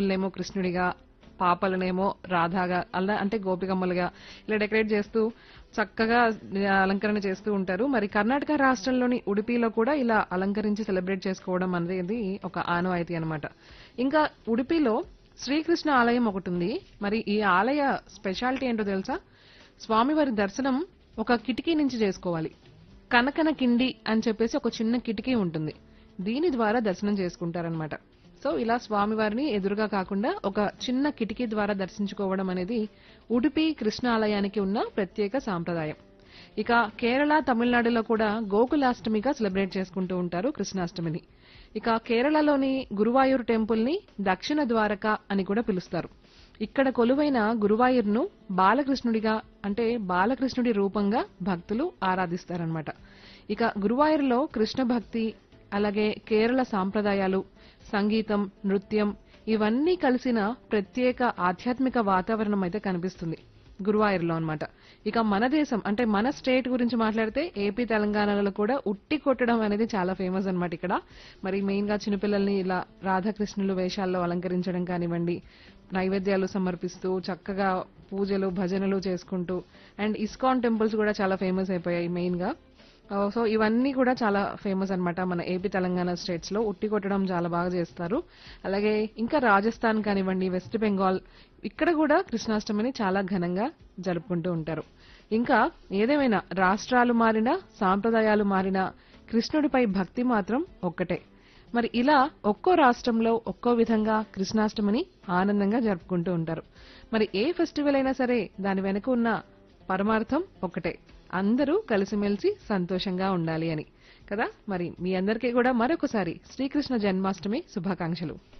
గోపికలనేమో కృష్ణుడిగా పాపలనేమో రాధాగా అలా అంటే గోపికమ్మలుగా ఇలా డెకరేట్ చేస్తూ చక్కగా అలంకరణ చేస్తూ ఉంటారు మరి కర్ణాటక రాష్ట్రంలోని ఉడిపిలో కూడా ఇలా అలంకరించి సెలబ్రేట్ చేసుకోవడం అనేది ఒక ఆనవాయితీ అన్నమాట ఇంకా ఉడిపిలో శ్రీకృష్ణ ఆలయం ఒకటి ఉంది మరి ఈ ఆలయ స్పెషాలిటీ ఏంటో తెలుసా స్వామివారి దర్శనం ఒక కిటికీ నుంచి చేసుకోవాలి కనకన కిండి అని చెప్పేసి ఒక చిన్న కిటికీ ఉంటుంది దీని ద్వారా దర్శనం చేసుకుంటారనమాట సో ఇలా స్వామివారిని ఎదురుగా కాకుండా ఒక చిన్న కిటికీ ద్వారా దర్శించుకోవడం అనేది ఉడిపి కృష్ణ ఆలయానికి ఉన్న ప్రత్యేక సాంప్రదాయం ఇక కేరళ తమిళనాడులో కూడా గోకులాష్టమిగా సెలబ్రేట్ చేసుకుంటూ ఉంటారు కృష్ణాష్టమిని ఇక కేరళలోని గురువాయూర్ టెంపుల్ ని దక్షిణ ద్వారక అని కూడా పిలుస్తారు ఇక్కడ కొలువైన గురువాయూర్ను బాలకృష్ణుడిగా అంటే బాలకృష్ణుడి రూపంగా భక్తులు ఆరాధిస్తారనమాట ఇక గురువాయూర్లో కృష్ణ భక్తి అలాగే కేరళ సాంప్రదాయాలు సంగీతం నృత్యం ఇవన్నీ కలిసిన ప్రత్యేక ఆధ్యాత్మిక వాతావరణం అయితే కనిపిస్తుంది గురువాయూర్లో అన్నమాట ఇక మన దేశం అంటే మన స్టేట్ గురించి మాట్లాడితే ఏపీ తెలంగాణలో కూడా ఉట్టి కొట్టడం అనేది చాలా ఫేమస్ అన్నమాట ఇక్కడ మరి మెయిన్ గా చిన్నపిల్లల్ని ఇలా రాధాకృష్ణులు వేషాల్లో అలంకరించడం కానివ్వండి నైవేద్యాలు సమర్పిస్తూ చక్కగా పూజలు భజనలు చేసుకుంటూ అండ్ ఇస్కాన్ టెంపుల్స్ కూడా చాలా ఫేమస్ అయిపోయాయి మెయిన్ గా సో ఇవన్నీ కూడా చాలా ఫేమస్ అన్నమాట మన ఏపీ తెలంగాణ స్టేట్స్ లో ఉట్టి కొట్టడం చాలా బాగా చేస్తారు అలాగే ఇంకా రాజస్థాన్ కానివ్వండి వెస్ట్ బెంగాల్ ఇక్కడ కూడా కృష్ణాష్టమిని చాలా ఘనంగా జరుపుకుంటూ ఉంటారు ఇంకా ఏదేమైనా రాష్ట్రాలు మారినా సాంప్రదాయాలు మారినా కృష్ణుడిపై భక్తి మాత్రం ఒక్కటే మరి ఇలా ఒక్కో రాష్ట్రంలో ఒక్కో విధంగా కృష్ణాష్టమిని ఆనందంగా జరుపుకుంటూ ఉంటారు మరి ఏ ఫెస్టివల్ అయినా సరే దాని వెనుక ఉన్న పరమార్థం ఒకటే అందరూ కలిసిమెలిసి సంతోషంగా ఉండాలి అని కదా మరి మీ అందరికీ కూడా మరొకసారి శ్రీకృష్ణ జన్మాష్టమి శుభాకాంక్షలు